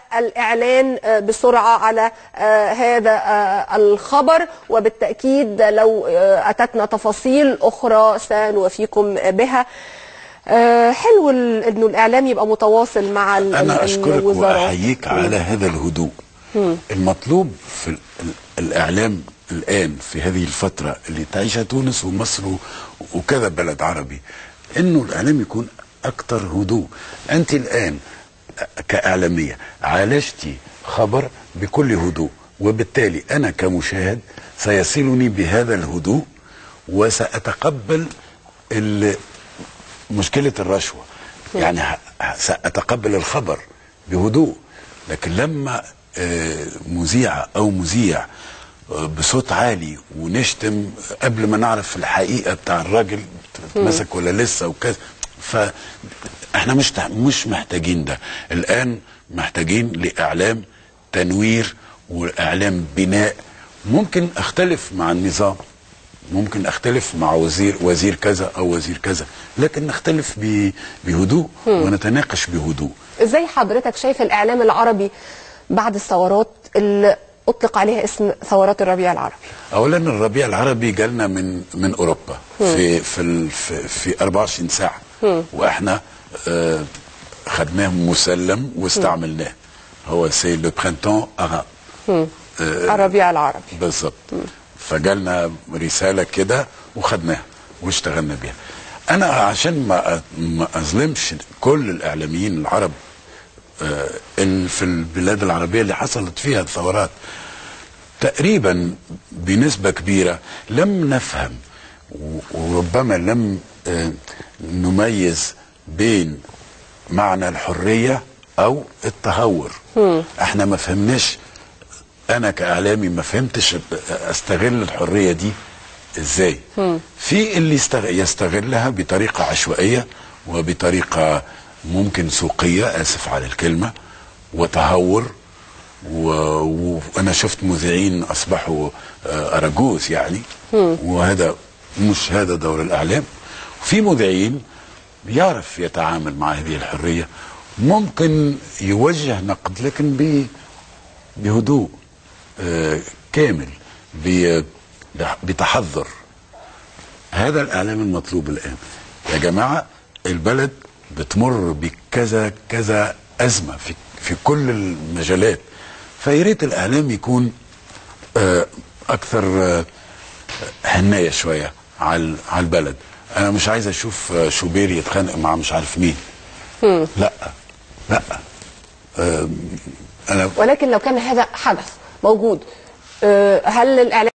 الإعلان آه، بسرعة على آه، هذا آه، الخبر وبالتأكيد لو آه، أتتنا تفاصيل أخرى سنوفيكم بها آه، حلو ال- انه الاعلام يبقى متواصل مع ال- ال- انا اشكرك الوزارات. واحييك على هذا الهدوء المطلوب في ال- ال- الاعلام الان في هذه الفتره اللي تعيشها تونس ومصر و- وكذا بلد عربي انه الاعلام يكون اكثر هدوء انت الان كاعلاميه عالجتي خبر بكل هدوء وبالتالي انا كمشاهد سيصلني بهذا الهدوء وساتقبل ال- مشكلة الرشوة يعني ه- ه- سأتقبل الخبر بهدوء لكن لما آه، مذيعة أو مذيع آه، بصوت عالي ونشتم قبل ما نعرف الحقيقة بتاع الراجل اتمسك ولا لسه وكذا فاحنا مش تع- مش محتاجين ده الآن محتاجين لإعلام تنوير وإعلام بناء ممكن أختلف مع النظام ممكن اختلف مع وزير وزير كذا او وزير كذا لكن نختلف ب- بهدوء ونتناقش بهدوء ازاي حضرتك شايف الاعلام العربي بعد الثورات اللي اطلق عليها اسم ثورات الربيع العربي اولا الربيع العربي جالنا من من اوروبا في في ال- في, في 24 ساعه واحنا آه خدناه مسلم واستعملناه هو سي لو برينتون اراب الربيع العربي بالظبط فجالنا رساله كده وخدناها واشتغلنا بيها انا عشان ما ما اظلمش كل الاعلاميين العرب آه، اللي في البلاد العربيه اللي حصلت فيها الثورات تقريبا بنسبه كبيره لم نفهم و- وربما لم آه، نميز بين معنى الحريه او التهور احنا ما فهمناش انا كاعلامي ما فهمتش استغل الحريه دي ازاي في اللي يستغ- يستغلها بطريقه عشوائيه وبطريقه ممكن سوقيه اسف على الكلمه وتهور و- وانا شفت مذيعين اصبحوا آه، اراجوز يعني وهذا مش هذا دور الاعلام في مذيعين يعرف يتعامل مع هذه الحريه ممكن يوجه نقد لكن ب بهدوء آه، كامل ب- بتحذر هذا الاعلام المطلوب الان يا جماعه البلد بتمر بكذا كذا ازمه في في كل المجالات فيا ريت الاعلام يكون آه، اكثر آه، حنيه شويه على على البلد انا مش عايز اشوف آه، شوبير يتخانق مع مش عارف مين لا لا آه، انا ولكن لو كان هذا حدث موجود آه، هل الاعلام